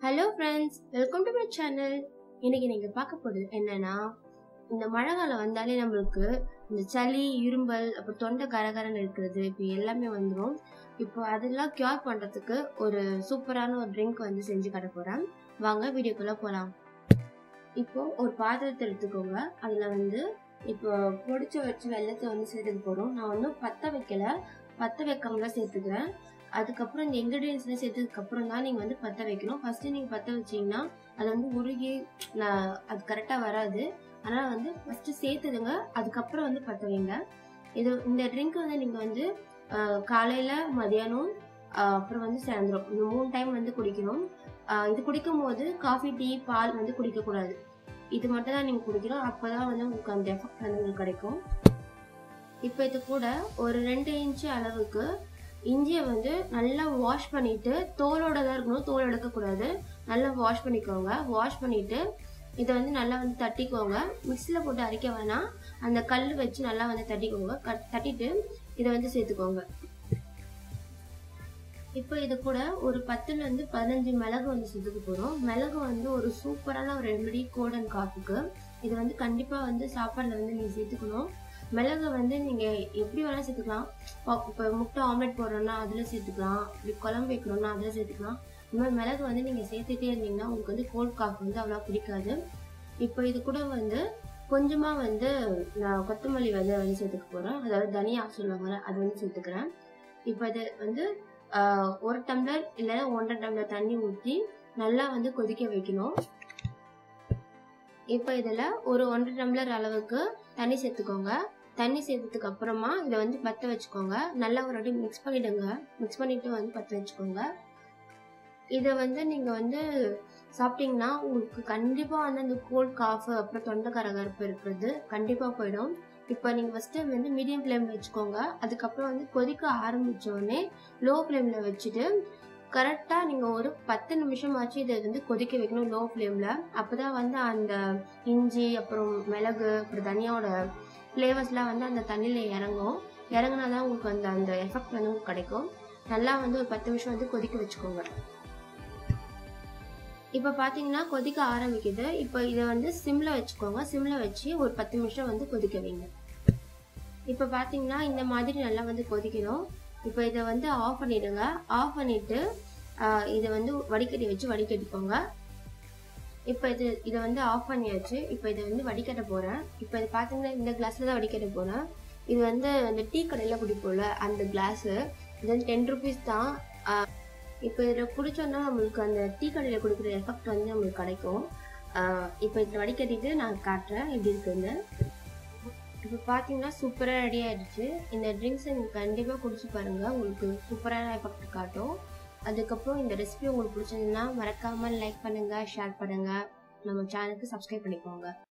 hello friends welcome to my channel இன்னைக்கு நீங்க பார்க்க போறது என்னன்னா இந்த மழை காலம் வந்தாலே நம்மளுக்கு இந்த சளி இரும்பல் அப்புறம் தொண்டை கரகரன்னு இருக்கிறது இப்போ எல்லாமே வந்துடும் இப்போ அதெல்லாம் கியூர் பண்றதுக்கு ஒரு சூப்பரான ஒரு ட்ரிங்க் வந்து செஞ்சு காட்ட போறேன் வாங்க வீடியோக்குள்ள போலாம் இப்போ ஒரு பாத்திரத்தை எடுத்துக்கோங்க அதுல வந்து இப்போ பொடிச்சு வச்சு வெள்ளத்தை வந்து சேர்த்துக்க போறோம் நான் வந்து பத்த வைக்கல பத்த வைக்காமல சேர்த்துக்கிறேன் அதுக்கப்புறம் இந்த இன்கிரீடியன்ஸ்லாம் சேர்த்ததுக்கு அப்புறம் தான் நீங்கள் வந்து பற்ற வைக்கணும் ஃபர்ஸ்ட் நீங்கள் பற்ற வச்சீங்கன்னா அது வந்து உருகி நான் அது கரெக்டாக வராது அதனால் வந்து ஃபஸ்ட்டு சேர்த்துடுங்க அதுக்கப்புறம் வந்து பற்ற வைங்க இது இந்த ட்ரிங்க் வந்து நீங்கள் வந்து காலையில் மதியானம் ஆஹ் அப்புறம் வந்து சாயந்தரம் இந்த மூணு டைம் வந்து குடிக்கணும் ஆஹ் இது குடிக்கும் போது காஃபி டீ பால் வந்து குடிக்கக்கூடாது இது மட்டும் தான் நீங்கள் குடிக்கணும் அப்போ தான் வந்து உங்களுக்கு அந்த எஃபெக்ட் வந்து உங்களுக்கு கிடைக்கும் இப்போ இது கூட ஒரு ரெண்டு இன்ச்சு அளவுக்கு இஞ்சியை வந்து நல்லா வாஷ் பண்ணிட்டு தோலோட தான் இருக்கணும் தோல் எடுக்கக்கூடாது நல்லா வாஷ் பண்ணிக்கோங்க வாஷ் பண்ணிட்டு இதை வந்து நல்லா வந்து தட்டிக்கோங்க மிக்சியில் போட்டு அரைக்க வேணாம் அந்த கல் வச்சு நல்லா வந்து தட்டிக்கோங்க கட் தட்டிட்டு இதை வந்து சேர்த்துக்கோங்க இப்போ இது கூட ஒரு பத்துலேருந்து பதினஞ்சு மிளகு வந்து சேர்த்துக்க போகிறோம் மிளகு வந்து ஒரு சூப்பரான ஒரு ரெமெடி கோல்ட் அண்ட் காஃபிக்கு இது வந்து கண்டிப்பாக வந்து சாப்பாடில் வந்து நீங்கள் சேர்த்துக்கணும் மிளகு வந்து நீங்கள் எப்படி வேணால் சேர்த்துக்கலாம் இப்போ முட்டை ஆம்லெட் போடுறோன்னா அதில் சேர்த்துக்கலாம் இப்படி குழம்பு வைக்கிறோன்னா அதில் சேர்த்துக்கலாம் இந்த மாதிரி மிளகு வந்து நீங்கள் சேர்த்துட்டே இருந்தீங்கன்னா உங்களுக்கு வந்து கோல்ட் காஃபி வந்து அவ்வளோ பிடிக்காது இப்போ இது கூட வந்து கொஞ்சமாக வந்து நான் கொத்தமல்லி விதை வந்து சேர்த்துக்க போகிறேன் அதாவது தனியா சொல்லுவாங்கல்ல அது வந்து சேர்த்துக்கிறேன் இப்போ இது வந்து ஒரு டம்ளர் இல்லை ஒன்றரை டம்ளர் தண்ணி ஊற்றி நல்லா வந்து கொதிக்க வைக்கணும் இப்போ இதில் ஒரு ஒன்றரை டம்ளர் அளவுக்கு தண்ணி சேர்த்துக்கோங்க தண்ணி சேர்த்ததுக்கு அப்புறமா இதை வந்து பற்ற வச்சுக்கோங்க நல்லா ஒரு வாட்டி மிக்ஸ் பண்ணிடுங்க மிக்ஸ் பண்ணிட்டு வந்து பற்ற வச்சுக்கோங்க இதை வந்து நீங்கள் வந்து சாப்பிட்டீங்கன்னா உங்களுக்கு கண்டிப்பாக வந்து அந்த கோல்ட் காஃபு அப்புறம் தொண்டை கரகரப்பு இருக்கிறது கண்டிப்பாக போயிடும் இப்போ நீங்கள் ஃபஸ்ட்டு வந்து மீடியம் ஃப்ளேமில் வச்சுக்கோங்க அதுக்கப்புறம் வந்து கொதிக்க ஆரம்பித்தோடனே லோ ஃப்ளேமில் வச்சுட்டு கரெக்டாக நீங்கள் ஒரு பத்து நிமிஷமாச்சு இதை வந்து கொதிக்க வைக்கணும் லோ ஃப்ளேமில் அப்போ தான் வந்து அந்த இஞ்சி அப்புறம் மிளகு அப்புறம் தனியாவோட ஃப்ளேவர்ஸ்லாம் வந்து அந்த தண்ணியில் இறங்கும் இறங்கினா தான் உங்களுக்கு அந்த அந்த எஃபெக்ட் வந்து உங்களுக்கு கிடைக்கும் நல்லா வந்து ஒரு பத்து நிமிஷம் வந்து கொதிக்க வச்சுக்கோங்க இப்போ பார்த்தீங்கன்னா கொதிக்க ஆரம்பிக்குது இப்போ இதை வந்து சிம்மில் வச்சுக்கோங்க சிம்மில் வச்சு ஒரு பத்து நிமிஷம் வந்து கொதிக்க வைங்க இப்போ பார்த்தீங்கன்னா இந்த மாதிரி நல்லா வந்து கொதிக்கணும் இப்போ இதை வந்து ஆஃப் பண்ணிடுங்க ஆஃப் பண்ணிட்டு இதை வந்து வடிகட்டி வச்சு வடிகட்டிக்கோங்க இப்போ இது இதை வந்து ஆஃப் பண்ணியாச்சு இப்போ இதை வந்து வடிகட்ட போகிறேன் இப்போ இது பார்த்தீங்கன்னா இந்த கிளாஸில் தான் வடிகட்ட போகிறேன் இது வந்து அந்த டீ கடையில் குடிப்போம்ல அந்த கிளாஸு இது வந்து டென் ருபீஸ் தான் இப்போ இதில் குடித்தோன்னா நம்மளுக்கு அந்த டீ கடையில் கொடுக்குற எஃபெக்ட் வந்து நம்மளுக்கு கிடைக்கும் இப்போ இதில் வடிகட்டிட்டு நான் காட்டுறேன் எப்படி இருக்குன்னு இப்போ பார்த்தீங்கன்னா சூப்பராக ரெடி ஆகிடுச்சு இந்த ட்ரிங்க்ஸை நீங்கள் கண்டிப்பாக குடிச்சு பாருங்கள் உங்களுக்கு சூப்பரான எஃபெக்ட் காட்டும் அதுக்கப்புறம் இந்த ரெசிபி உங்களுக்கு பிடிச்சதுன்னா மறக்காமல் லைக் பண்ணுங்கள் ஷேர் பண்ணுங்கள் நம்ம சேனலுக்கு சப்ஸ்கிரைப் பண்ணிக்கோங்க